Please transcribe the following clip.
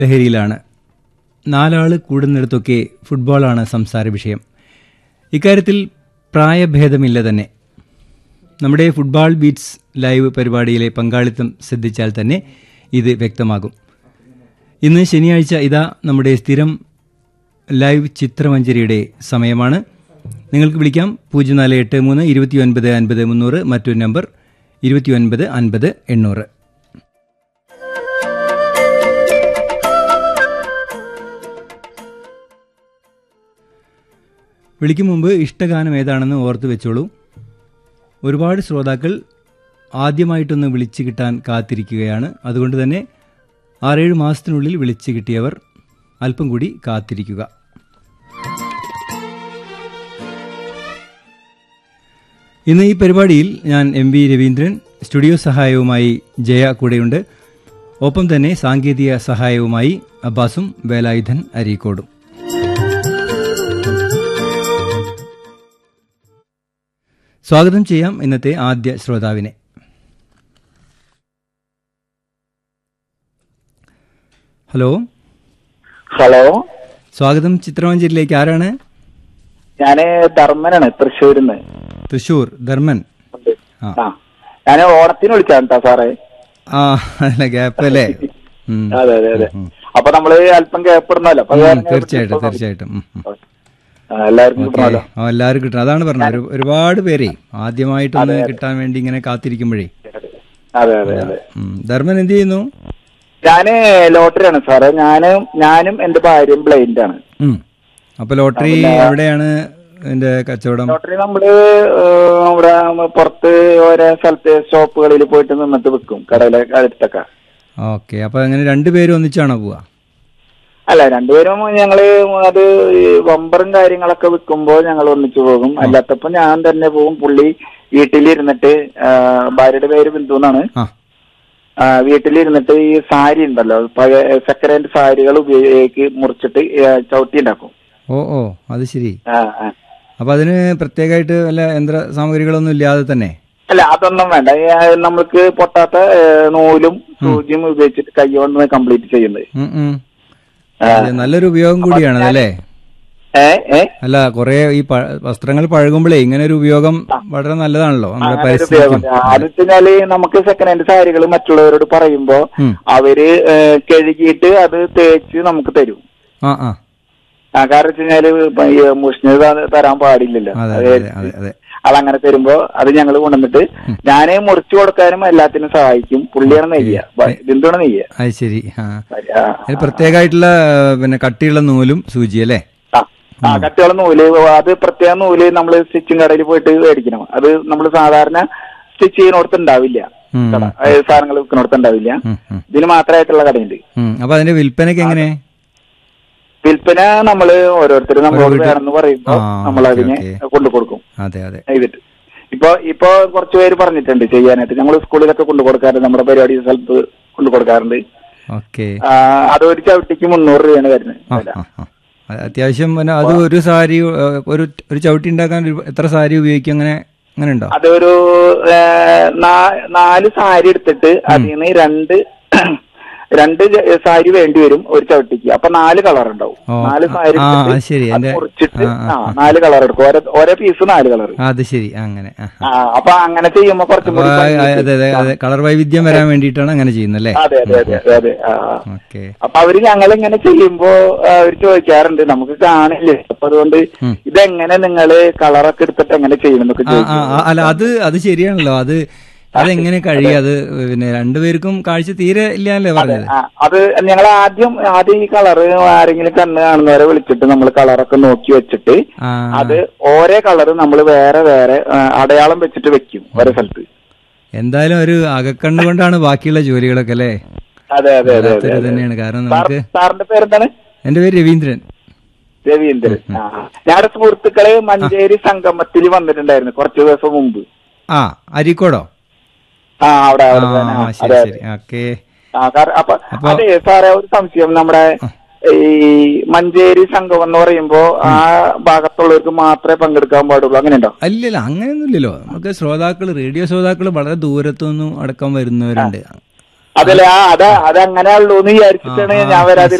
ലഹരിയിലാണ് നാലാള് കൂടുന്നിടത്തൊക്കെ ഫുട്ബോളാണ് സംസാര വിഷയം ഇക്കാര്യത്തിൽ പ്രായഭേദമില്ല തന്നെ നമ്മുടെ ഫുട്ബോൾ ബീറ്റ്സ് ലൈവ് പരിപാടിയിലെ പങ്കാളിത്തം ശ്രദ്ധിച്ചാൽ തന്നെ ഇത് വ്യക്തമാകും ഇന്ന് ശനിയാഴ്ച ഇതാ നമ്മുടെ സ്ഥിരം ലൈവ് ചിത്രമഞ്ജരിയുടെ സമയമാണ് നിങ്ങൾക്ക് വിളിക്കാം പൂജ്യം നാല് എട്ട് മൂന്ന് ഇരുപത്തി ഒൻപത് അൻപത് മുന്നൂറ് മറ്റൊരു നമ്പർ ഇരുപത്തി ഒൻപത് അൻപത് എണ്ണൂറ് വിളിക്കും മുമ്പ് ഇഷ്ടഗാനം ഏതാണെന്ന് ഓർത്ത് വെച്ചോളൂ ഒരുപാട് ശ്രോതാക്കൾ ആദ്യമായിട്ടൊന്ന് വിളിച്ചു കിട്ടാൻ കാത്തിരിക്കുകയാണ് അതുകൊണ്ട് തന്നെ ആറേഴ് മാസത്തിനുള്ളിൽ വിളിച്ചു കിട്ടിയവർ അല്പം കൂടി കാത്തിരിക്കുക ഇന്ന് ഈ പരിപാടിയിൽ ഞാൻ എം വി രവീന്ദ്രൻ സ്റ്റുഡിയോ സഹായവുമായി ജയ കൂടെയുണ്ട് ഒപ്പം തന്നെ സാങ്കേതിക സഹായവുമായി അബ്ബാസും വേലായുധൻ അരീക്കോടും സ്വാഗതം ചെയ്യാം ഇന്നത്തെ ആദ്യ ശ്രോതാവിനെ ഹലോ ഹലോ സ്വാഗതം ചിത്രമഞ്ചേരിയിലേക്ക് ആരാണ് ഞാന് ധർമ്മനാണ് തൃശ്ശൂരിന്ന് തൃശൂർ ധർമ്മൻ ആ. ആ ഞാൻ ഓണത്തിന് വിളിച്ചാണ് കേട്ടോ സാറേ ആ അല്ല ഗ്യാപ്പ് അല്ലേ ഉം. അതെ അതെ അതെ അപ്പൊ നമ്മള് അല്പം കേപ്പെടുന്നല്ലോ അപ്പൊ അത് ഉം, കാരണം ഞാൻ തീർച്ചയായിട്ടും വിളിച്ചപ്പോ തീർച്ചയായിട്ടും ഉം, ഉം. ആ, എല്ലാവർക്കും ഓക്കേ. കിട്ടണമല്ലോ ആ, എല്ലാവരും കിട്ടണം അതാണ് പറഞ്ഞത് ഒരു- ഒരുപാട് പേരെ ആദ്യമായിട്ടൊന്ന് കിട്ടാൻ വേണ്ടി ഇങ്ങനെ കാത്തിരിക്കുമ്പോഴേ അതെ അതെ അതെ ഉം. ധർമ്മൻ എന്ത് ചെയ്യുന്നു ഞാന് ലോട്ടറിയാണ് സാറേ ഞാനും ഞാനും എന്റെ ഭാര്യയും ബ്ലൈൻഡ് ആണ് ഉം. അപ്പൊ ലോട്ടറി എവിടെയാണ് എന്റെ കച്ചവടം ലോട്ടറി നമ്മള് ഏഹ്, ഇവിടെ പുറത്ത് ഓരോ സ്ഥലത്ത് ഷോപ്പുകളിൽ പോയിട്ട് നിന്നിട്ട് വിൽക്കും കടയിലെ അടുത്തൊക്കെ ഓക്കെ അപ്പൊ അങ്ങനെ രണ്ടുപേരും ഒന്നിച്ചാണോ പോവാ അല്ല രണ്ടുപേരും ഞങ്ങള് അത് ഈ ബമ്പറും കാര്യങ്ങളൊക്കെ വിൽക്കുമ്പോൾ ഞങ്ങൾ ഒന്നിച്ചു പോകും അല്ലാത്തപ്പോ ഞാൻ തന്നെ പോകും പുള്ളി വീട്ടിലിരുന്നിട്ട് ആ, ഭാര്യയുടെ പേര് ബിന്ദു എന്നാണ് ആ ആ, വീട്ടിലിരുന്നിട്ട് ഈ സാരി ഉണ്ടല്ലോ പഴയ സെക്കൻഡ് ഹാൻഡ് സാരികൾ ഉപയോഗിക്ക് മുറിച്ചിട്ട് ആ, ചവിട്ടി ഉണ്ടാക്കും ഓ ഓ അത് ശരി ആ, ആ. അപ്പൊ അതിന് പ്രത്യേകമായിട്ട് വല്ല യന്ത്ര സാമഗ്രികളൊന്നും ഇല്ലാതെ തന്നെ അല്ല അതൊന്നും വേണ്ട ഈ, ആ, നമ്മൾക്ക് പൊട്ടാത്ത ഏ, നൂലും സൂചിയും ഉപയോഗിച്ചിട്ട് കൈ കൊണ്ട് കംപ്ലീറ്റ് ചെയ്യുന്നത് ഉം, ഉം. ആ. അത് നല്ലൊരു ഉപയോഗം കൂടിയാണ് അല്ലേ ഏ ഏ അല്ല കുറെ ഈ പ- വസ്ത്രങ്ങൾ പഴകുമ്പോഴേ ഇങ്ങനെ ഒരു ഉപയോഗം വളരെ നല്ലതാണല്ലോ നമ്മുടെ അങ്ങനെ ഒരു പരിസ്ഥിതിക്കും ഉപയോഗം. അത് വെച്ചാല് നമുക്ക് സെക്കൻഡ് ഹാൻഡ് സാരികൾ മറ്റുള്ളവരോട് പറയുമ്പോ ഉം. അവര് ഏഹ്, കഴുകിയിട്ട് അത് തേച്ച് നമുക്ക് തരും ആ ആ ആ കാരണം വെച്ച് കഴിഞ്ഞാല് ഇപ്പൊ ഈ മുഷ്ണ തരാൻ പാടില്ലല്ലോ അതെ അത് അതെ അതെ അതെ അതങ്ങനെ തരുമ്പോ അത് ഞങ്ങൾ കൊണ്ടുവന്നിട്ട് ഞാനേ മുറിച്ചു കൊടുക്കാനും എല്ലാത്തിനും സഹായിക്കും പുള്ളിയാണ് നെയ്യ ബിന്ദുവാണ് നെയ്യ അത് ശരി ആ ആ, അതിന് പ്രത്യേകമായിട്ടുള്ള പിന്നെ കട്ടിയുള്ള നൂലും സൂചി അല്ലേ ആ. ആ കട്ടിയുള്ള നൂല് അത് പ്രത്യേക നൂല് നമ്മൾ സ്റ്റിച്ചിങ് കടയിൽ പോയിട്ട് മേടിക്കണം അത് നമ്മൾ സാധാരണ സ്റ്റിച്ച് ചെയ്യുന്നിടത്ത് ഉണ്ടാവില്ല ഉം. കട അതായത് സാധനങ്ങൾ വിൽക്കുന്നിടത്ത് ഉണ്ടാവില്ല ഉം, ഉം. ഇതിന് മാത്രമായിട്ടുള്ള കടയുണ്ട് ഉം. അപ്പൊ അതിന്റെ വിൽപ്പനയ്ക്ക് എങ്ങനെ വിൽപ്പന നമ്മള് ഓരോരുത്തർ നമ്മളോട് വീട്ടിൽ- വേണമെന്ന് പറയുമ്പോ ആ, നമ്മൾ ഓക്കേ, അതിനെ ഓക്കേ. കൊണ്ടു കൊടുക്കും അതെ അതെ ചെയ്തിട്ട് ഇപ്പൊ ഇപ്പൊ കുറച്ച് പേര് പറഞ്ഞിട്ടുണ്ട് ചെയ്യാനായിട്ട് നമ്മൾ സ്കൂളിലൊക്കെ കൊണ്ടു കൊടുക്കാറുണ്ട് നമ്മുടെ പരിപാടി സ്ഥലത്ത് കൊണ്ടു കൊടുക്കാറുണ്ട് ഓക്കെ ആ, അത് ഒരു ചവിട്ടിക്ക് മുന്നൂറ് രൂപയാണ് ആ വരുന്നത് ആ ആ. അത് അത്യാവശ്യം പിന്നെ അത് ഒരു സാരി ഏഹ്, ഒരു ഒരു ചവിട്ടി ഉണ്ടാക്കാൻ ഒരു- എത്ര സാരി ഉപയോഗിക്കും അങ്ങനെ അങ്ങനെ ഉണ്ടോ അതൊരു ഏ, നാ- നാല് സാരി എടുത്തിട്ട് അതിൽ നിന്ന് രണ്ട് രണ്ട് ജ- സാരി വേണ്ടി വരും ഒരു ചവിട്ടിക്ക് അപ്പൊ നാല് കളർ ഉണ്ടാവും ഓ, നാല് സാരി ആ, എടുത്തിട്ട് അത് ശരി. അത് എന്റെ- മുറിച്ചിട്ട് ആ, ആ, ആ നാല് കളർ എടുക്കും ഓരോ ഓരോ പീസ് നാല് കളർ ആ, അത് ശരി അങ്ങനെ ആ, ആ. ആ അപ്പൊ അങ്ങനെ ചെയ്യുമ്പോ കുറച്ചും അപ്പൊ കൂടി ആ, ഭംഗി അതെ അതെ അതെ കളർ വൈവിധ്യം വരാൻ വേണ്ടിയിട്ടാണ് അങ്ങനെ ചെയ്യുന്നല്ലേ അതെ അതെ അതെ അതെ അതെ ആ ആ. ഓക്കെ അപ്പൊ അവര് ഞങ്ങൾ ഇങ്ങനെ ചെയ്യുമ്പോ ആ, അവര് ചോദിക്കാറുണ്ട് നമുക്ക് കാണില്ലേ അപ്പൊ അതുകൊണ്ട് ഉം. ഇതെങ്ങനെ നിങ്ങള് കളറൊക്കെ എടുത്തിട്ട് എങ്ങനെ ചെയ്യണമെന്നൊക്കെ ആ ആ ചോദിക്കും ആ, അല്ല അത് അത് ശരിയാണല്ലോ അത് അതെങ്ങനെ കഴിയും അത് പിന്നെ രണ്ടുപേർക്കും കാഴ്ച തീരെ ഇല്ലാല്ലേ പറഞ്ഞത് ആ, അത് ഞങ്ങൾ ആദ്യം ആദ്യം ഈ കളറ് ആരെങ്കിലും കണ്ണ് കാണുന്നവരെ വിളിച്ചിട്ട് നമ്മൾ കളറൊക്കെ നോക്കി വെച്ചിട്ട് ആ അത് ഓരോ കളറ് നമ്മൾ വേറെ വേറെ ആ, അടയാളം വെച്ചിട്ട് വെക്കും ഓരോ സ്ഥലത്ത് എന്തായാലും ഒരു അകക്കണ്ണ് കൊണ്ടാണ് ബാക്കിയുള്ള ജോലികളൊക്കെ അല്ലേ അതെ അതെ അതെ അതെ വല്ലാത്തൊരു തന്നെയാണ് കാരണം സാർ- നമുക്ക് സാറിന്റെ പേരെന്താണ് എന്റെ പേര് രവീന്ദ്രൻ രവീന്ദ്രൻ ആ ഞങ്ങളുടെ സുഹൃത്തുക്കള് മഞ്ചേരി സംഗമത്തിൽ വന്നിട്ടുണ്ടായിരുന്നു കുറച്ച് ദിവസം മുമ്പ് ആ അരീക്കോടോ ആ അവിടെ ആ അവിടെ തന്നെ. ആ, ശരി അതെ ശരി ഓക്കെ ആ കാരണം അപ്പൊ അപ്പൊ- അതെ സാറേ ഒരു സംശയം നമ്മുടെ ഈ മഞ്ചേരി സംഘം എന്ന് പറയുമ്പോ ആ ഭാഗത്തുള്ളവർക്ക് മാത്രമേ പങ്കെടുക്കാൻ പാടുള്ളൂ അങ്ങനെയുണ്ടോ അല്ലല്ല അങ്ങനെയൊന്നുമില്ലല്ലോ നമുക്ക് ശ്രോതാക്കൾ റേഡിയോ ശ്രോതാക്കൾ വളരെ ദൂരത്തുനിന്നും അടക്കം വരുന്നവരുണ്ട് അതല്ല ആ അതാ അതങ്ങനെ ഉള്ളൂ എന്ന് വിചാരിച്ചിട്ടാണ് ആ, ആ, ഞാൻ വരാതിരുന്നത്